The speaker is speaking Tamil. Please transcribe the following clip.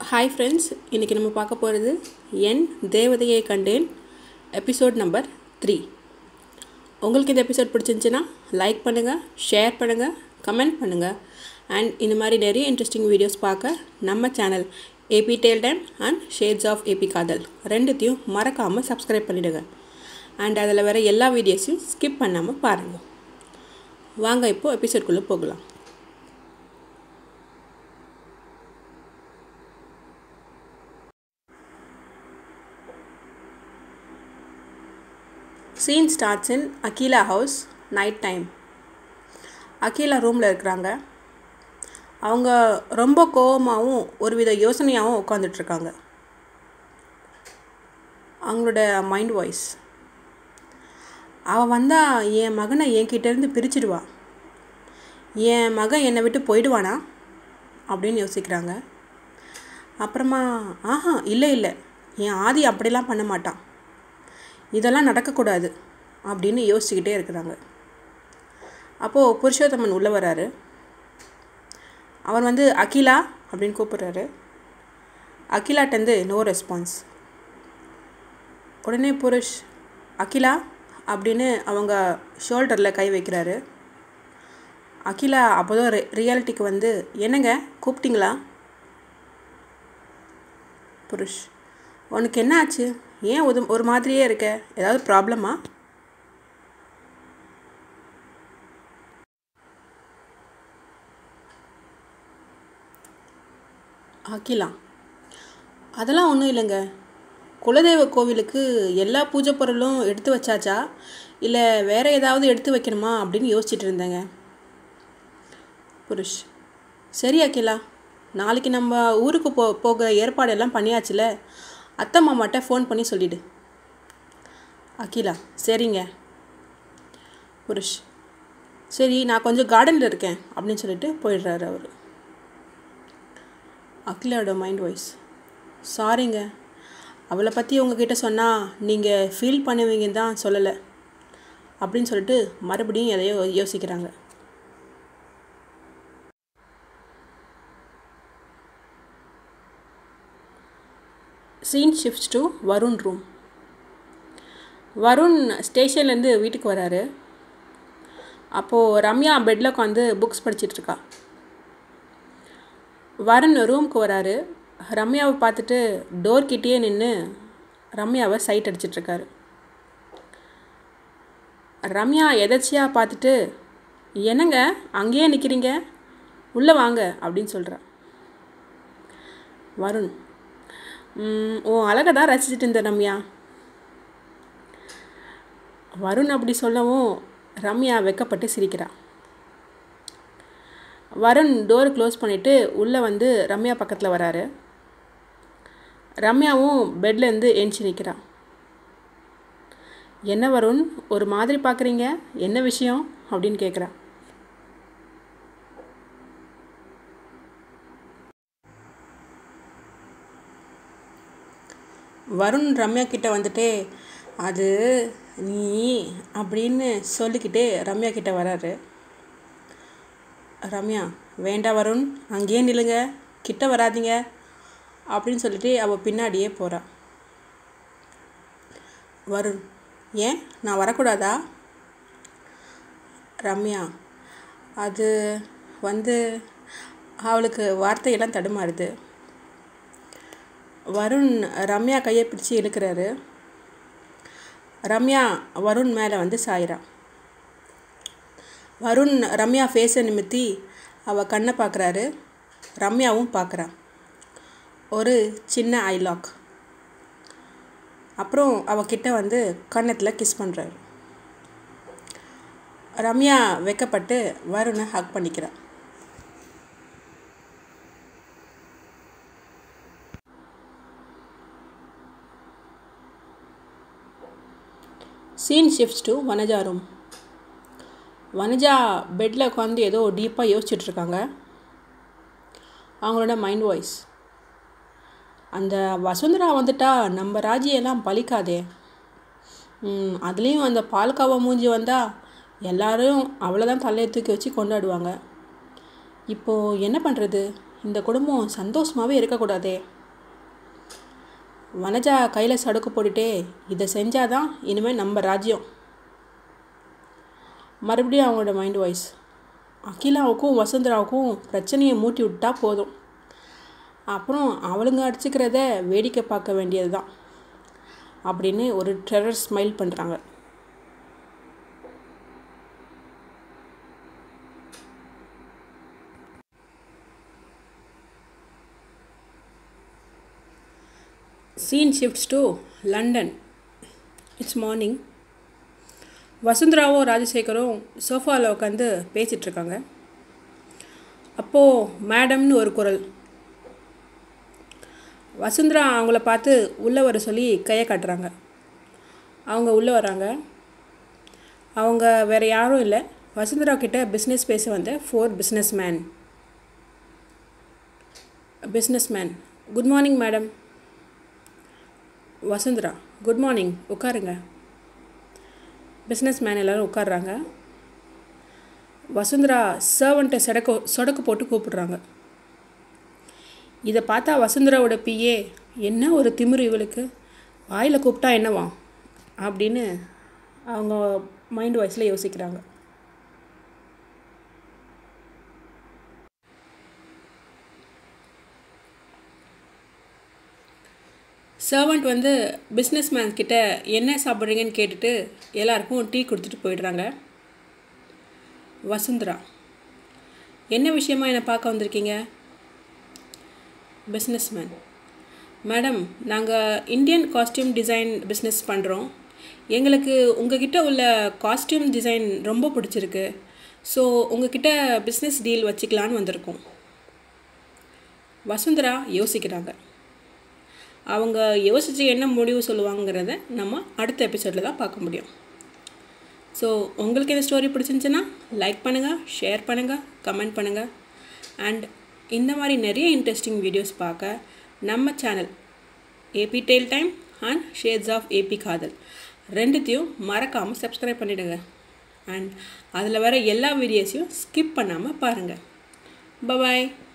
ஹாய் ஃப்ரெண்ட்ஸ் இன்றைக்கி நம்ம பார்க்க போகிறது என் தேவதையை கண்டேன் எபிசோட் நம்பர் த்ரீ உங்களுக்கு இந்த எபிசோட் பிடிச்சிருந்துச்சின்னா லைக் பண்ணுங்கள் ஷேர் பண்ணுங்கள் கமெண்ட் பண்ணுங்கள் அண்ட் இந்த மாதிரி நிறைய இன்ட்ரெஸ்டிங் வீடியோஸ் பார்க்க நம்ம channel AB tale time and shades of AB காதல் ரெண்டுத்தையும் மறக்காமல் சப்ஸ்கிரைப் பண்ணிவிடுங்க அண்ட் அதில் வர எல்லா வீடியோஸையும் ஸ்கிப் பண்ணாமல் பாருங்கள் வாங்க இப்போது எபிசோட்குள்ளே போகலாம் scene starts in Akila house night time Akila ரூமில் இருக்கிறாங்க அவங்க ரொம்ப கோவமாகவும் ஒருவித யோசனையாகவும் உட்காந்துட்ருக்காங்க அவங்களோட மைண்ட் வாய்ஸ் அவள் வந்தால் என் மகனை என்கிட்டேருந்து பிரிச்சிடுவா என் மகன் என்னை விட்டு போயிடுவானா அப்படின்னு யோசிக்கிறாங்க அப்புறமா ஆஹா இல்லை இல்லை என் ஆதி அப்படிலாம் பண்ண மாட்டான் இதெல்லாம் நடக்கக்கூடாது அப்படின்னு யோசிச்சுக்கிட்டே இருக்கிறாங்க அப்போது புருஷோத்தமன் உள்ளே வராரு அவர் வந்து அகிலா அப்படின்னு கூப்பிட்றாரு அகிலாட்டேருந்து நோ ரெஸ்பான்ஸ் உடனே புருஷ் அகிலா அப்படின்னு அவங்க ஷோல்டரில் கை வைக்கிறாரு அகிலா அப்போதான் ரி ரியாலிட்டிக்கு வந்து என்னங்க கூப்பிட்டீங்களா புருஷ் உனக்கு என்ன ஆச்சு ஏன் ஒரு ஒரு மாதிரியே இருக்க ஏதாவது ப்ராப்ளமா அகிலா அதெல்லாம் ஒன்றும் இல்லைங்க குலதெய்வ கோவிலுக்கு எல்லா பூஜை பொருளும் எடுத்து வச்சாச்சா இல்லை வேறு ஏதாவது எடுத்து வைக்கணுமா அப்படின்னு யோசிச்சுட்டு இருந்தேங்க புருஷ் சரி அகிலா நாளைக்கு நம்ம ஊருக்கு போ போக ஏற்பாடெல்லாம் பண்ணியாச்சுல அத்தை மாமாட்ட ஃபோன் பண்ணி சொல்லிவிடு அகிலா சரிங்க புருஷ் சரி நான் கொஞ்சம் கார்டனில் இருக்கேன் அப்படின்னு சொல்லிட்டு போயிடுறாரு அவர் அகிலாவோட மைண்ட் வாய்ஸ் சாரிங்க அவளை பற்றி உங்ககிட்ட சொன்னால் நீங்கள் ஃபீல் பண்ணுவீங்கன்னு தான் சொல்லலை அப்படின்னு சொல்லிட்டு மறுபடியும் எதையோ யோசிக்கிறாங்க scene shifts to Varun room Varun ஸ்டேஷன்லேருந்து வீட்டுக்கு வராரு அப்போது ரம்யா பெட்டில் உட்காந்து புக்ஸ் படிச்சிட்ருக்கா வருண் ரூமுக்கு வராரு ரம்யாவை பார்த்துட்டு டோர் கிட்டேயே நின்று ரம்யாவை சைட் அடிச்சிட்ருக்காரு ரம்யா எதர்ச்சியாக பார்த்துட்டு என்னங்க அங்கேயே நிற்கிறீங்க உள்ளே வாங்க அப்படின்னு சொல்கிறா வருண் உன் அழகை தான் ரசிச்சுட்டு இருந்த ரம்யா வருண் அப்படி சொல்லவும் ரம்யா வெக்கப்பட்டு சிரிக்கிறா வருண் டோர் க்ளோஸ் பண்ணிவிட்டு உள்ளே வந்து ரம்யா பக்கத்தில் வராரு ரம்யாவும் பெட்லேருந்து எஞ்சி நிற்கிறான் என்ன வருண் ஒரு மாதிரி பார்க்குறீங்க என்ன விஷயம் அப்படின்னு கேட்குறான் வருண் ரம்யா கிட்ட வந்துட்டே அது நீ அப்படின்னு சொல்லிக்கிட்டே ரம்யா கிட்ட வராரு ரம்யா வேண்டாம் வருண் அங்கேயே நில்லுங்க கிட்ட வராதிங்க அப்படின்னு சொல்லிட்டு அவள் பின்னாடியே போகிறான் வருண் ஏன் நான் வரக்கூடாதா ரம்யா அது வந்து அவளுக்கு வார்த்தையெல்லாம் தடுமாறுது வருண் ரம்யா கையை பிடிச்சி இழுக்கிறாரு ரம்யா வருண் மேலே வந்து சாயிறான் வருண் ரம்யா ஃபேஸை நிமித்தி அவள் கண்ணை பார்க்குறாரு ரம்யாவும் பார்க்குறான் ஒரு சின்ன ஐலாக் அப்புறம் அவகிட்ட வந்து கன்னத்தில் கிஸ் பண்ணுறாரு ரம்யா வெக்கப்பட்டு வருணை ஹக் பண்ணிக்கிறான் scene shifts to Vanaja room Vanaja பெட்டில் உட்காந்து ஏதோ டீப்பாக யோசிச்சுட்ருக்காங்க அவங்களோட மைண்ட் வாய்ஸ் அந்த வசுந்தரா வந்துட்டா நம்ம ராஜியெல்லாம் பழிக்காதே அதுலேயும் அந்த பால்காவா மூஞ்சி வந்தால் எல்லோரும் அவ்வளோதான் தலையை தூக்கி வச்சு கொண்டாடுவாங்க இப்போது என்ன பண்ணுறது இந்த குடும்பம் சந்தோஷமாகவே இருக்கக்கூடாதே வனஜா கையில் சடுக்கு போட்டுட்டே இதை செஞ்சாதான் இனிமேல் நம்ம ராஜ்யம் மறுபடியும் அவங்களோட மைண்ட் வாய்ஸ் அகிலாவுக்கும் வசுந்தராவுக்கும் பிரச்சனையை மூட்டி விட்டா போதும் அப்புறம் அவளுங்க அடிச்சுக்கிறத வேடிக்கை பார்க்க வேண்டியது தான் அப்படின்னு ஒரு டெரர் ஸ்மைல் பண்ணுறாங்க scene shifts to London it's morning வசுந்தராவும் ராஜசேகரும் சோஃபாவில் உட்காந்து பேசிகிட்ருக்காங்க அப்போது மேடம்னு ஒரு குரல் வசுந்தரா அவங்கள பார்த்து உள்ளே வர சொல்லி கையை காட்டுறாங்க அவங்க உள்ளே வராங்க அவங்க வேறு யாரும் இல்லை வசுந்தரா கிட்ட பிஸ்னஸ் பேச வந்த four businessman businessman good morning madam Vasundhara good morning உட்காருங்க பிஸ்னஸ் மேன் எல்லோரும் உட்காடுறாங்க வசுந்தரா சர்வன்ட்டை சடக்கு சொடக்கு போட்டு கூப்பிடுறாங்க இதை பார்த்தா வசுந்தராவோட பிஏ என்ன ஒரு திமிரு இவளுக்கு வாயில் கூப்பிட்டா என்னவா அப்படின்னு அவங்க மைண்ட் வாய்ஸில் யோசிக்கிறாங்க சர்வெண்ட் வந்து பிஸ்னஸ் மேன் கிட்ட என்ன சாப்பிட்றீங்கன்னு கேட்டுட்டு எல்லாருக்கும் டீ கொடுத்துட்டு போயிடுறாங்க வசுந்தரா என்ன விஷயமா என்னை பார்க்க வந்திருக்கீங்க பிஸ்னஸ் மேன் மேடம் நாங்கள் இந்தியன் காஸ்டியூம் டிசைன் பிஸ்னஸ் பண்ணுறோம் எங்களுக்கு உங்ககிட்ட உள்ள காஸ்டியூம் டிசைன் ரொம்ப பிடிச்சிருக்கு ஸோ உங்ககிட்ட பிஸ்னஸ் டீல் வச்சுக்கலான்னு வந்திருக்கோம் வசுந்தரா யோசிக்கிறாங்க அவங்க யோசித்து என்ன முடிவு சொல்லுவாங்கிறத நம்ம அடுத்த எபிசோடில் தான் பார்க்க முடியும் ஸோ உங்களுக்கு இந்த ஸ்டோரி பிடிச்சிருந்துச்சுன்னா லைக் பண்ணுங்கள் ஷேர் பண்ணுங்கள் கமெண்ட் பண்ணுங்கள் அண்ட் இந்த மாதிரி நிறைய இன்ட்ரெஸ்டிங் வீடியோஸ் பார்க்க நம்ம channel AP tale time and shades of AB காதல் ரெண்டுத்தையும் மறக்காமல் சப்ஸ்கிரைப் பண்ணிவிடுங்க அண்ட் அதில் வர எல்லா வீடியோஸையும் ஸ்கிப் பண்ணாமல் பாருங்கள் பபாய்